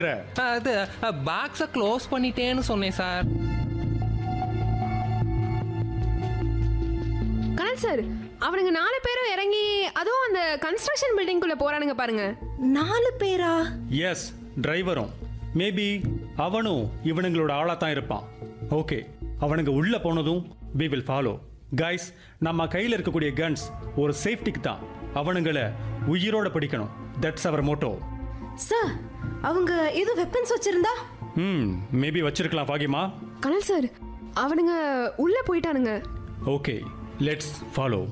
அது பாக்ஸை க்ளோஸ் பண்ணிட்டேன்னு சொன்னேன் சார் கனல் சார் அவனுங்க நாலு பேரும் இறங்கி அதுவும் அந்த கன்ஸ்ட்ரக்ஷன் பில்டிங்குள்ள போறானுங்க பாருங்க நாலு பேரா எஸ் டிரைவரும் மேபி அவனும் இவனுங்களோட ஆளாக தான் இருப்பான் ஓகே அவனுங்க உள்ள போனதும் வி வில் ஃபாலோ கைஸ் நம்ம கையில் இருக்கக்கூடிய கன்ஸ் ஒரு சேஃப்டிக்கு தான் அவனுங்களை உயிரோட பிடிக்கணும் தட்ஸ் அவர் மோட்டோ சார் அவங்க ஏதோ வெப்பன்ஸ் வச்சிருந்தா ம் மேபி வச்சிருக்கலாம் பாகிமா கனல் சார் அவனுங்க உள்ள போயிட்டானுங்க ஓகே லெட்ஸ் ஃபாலோ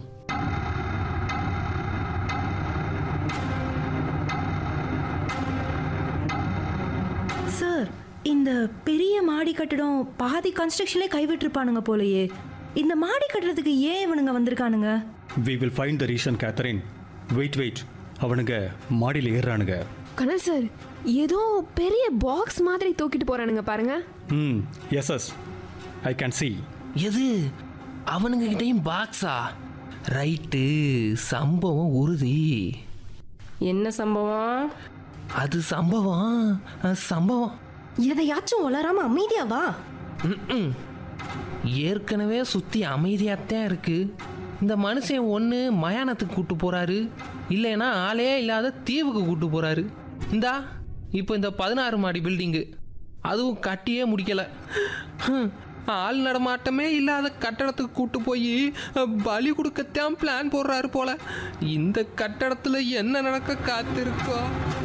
சார் இந்த பெரிய மாடி கட்டடம் பாதி கன்ஸ்ட்ரக்ஷன்லேயே கைவிட்டிருப்பானுங்க போலயே இந்த மாடி கட்டுறதுக்கு ஏன் இவனுங்க வந்திருக்கானுங்க we will find the reason Catherine wait wait அவனுங்க மாடியில் ஏறுறானுங்க கனல் சார் ஏதோ பெரிய பாக்ஸ் மாதிரி தூக்கிட்டு போறானுங்க பாருங்க ம் yes yes I can see எது அவனுங்க கிட்டயும் பாக்ஸா ரைட்டு சம்பவம் உறுதி என்ன சம்பவம் அது சம்பவம் அஹ், சம்பவம் எதையாச்சும் வளராம அமைதியா வா ம்ம். ஏற்கனவே சுத்தி அமைதியாத்தான் இருக்கு இந்த மனுஷன் ஒன்று மயானத்துக்கு கூட்டு போறாரு இல்லைன்னா ஆளே இல்லாத தீவுக்கு கூட்டு போறாரு இந்தா இப்போ இந்த பதினாறு மாடி பில்டிங்கு அதுவும் கட்டியே முடிக்கல ஹம், ஆள் நடமாட்டமே இல்லாத கட்டடத்துக்கு கூட்டு போய் பலி கொடுக்கத்தான் பிளான் போடுறாரு போல இந்த கட்டடத்தில் என்ன நடக்க காத்திருக்கோ